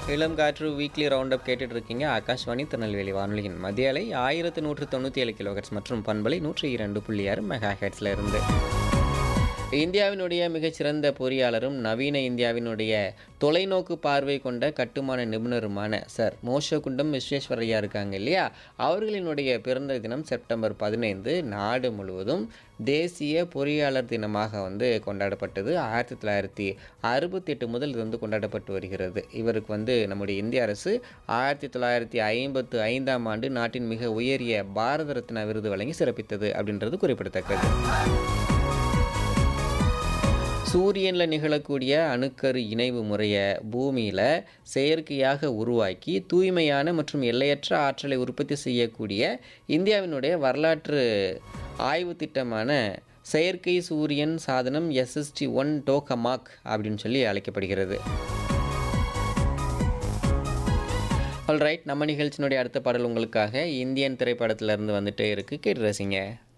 இளம் காற்று weekly round up கேட்டுட்டு இருக்கீங்க ஆகாஷ்வாணி திருநெல்வேலி வானொலியின் மத்திய அலை ஆயிரத்து நூற்று தொண்ணூற்றி ஏழு கிலோஹெட்ஸ் மற்றும் பண்பலை நூற்றி இரண்டு புள்ளி ஆறு மெகா ஹெட்ஸில் இருந்து இந்தியாவினுடைய மிகச்சிறந்த பொறியாளரும் நவீன இந்தியாவினுடைய தொலைநோக்கு பார்வை கொண்ட கட்டுமான நிபுணருமான சார் மோஷகுண்டம் விஸ்வேஸ்வரையா இருக்காங்க இல்லையா அவர்களினுடைய பிறந்த தினம் செப்டம்பர் பதினைந்து நாடு முழுவதும் தேசிய பொறியாளர் தினமாக வந்து கொண்டாடப்பட்டது ஆயிரத்தி தொள்ளாயிரத்தி அறுபத்தி எட்டு முதல் இது வந்து கொண்டாடப்பட்டு வருகிறது இவருக்கு வந்து நம்முடைய இந்திய அரசு ஆயிரத்தி தொள்ளாயிரத்தி ஐம்பத்து ஐந்தாம் ஆண்டு நாட்டின் மிக உயரிய பாரத ரத்னா விருது வழங்கி சிறப்பித்தது அப்படின்றது குறிப்பிடத்தக்கது சூரியனில் நிகழக்கூடிய அணுக்கரு இணைவு முறையை பூமியில் செயற்கையாக உருவாக்கி தூய்மையான மற்றும் எல்லையற்ற ஆற்றலை உற்பத்தி செய்யக்கூடிய இந்தியாவினுடைய வரலாற்று ஆய்வு திட்டமான செயற்கை சூரியன் சாதனம் எஸ்எஸ்டி ஒன் டோகமாக் அப்படின்னு சொல்லி அழைக்கப்படுகிறது ஆல்ரைட் நம்ம நிகழ்ச்சியினுடைய அடுத்த பாடல் உங்களுக்காக இந்தியன் திரைப்படத்திலிருந்து வந்துட்டே இருக்கு கேட்டு ரசிங்க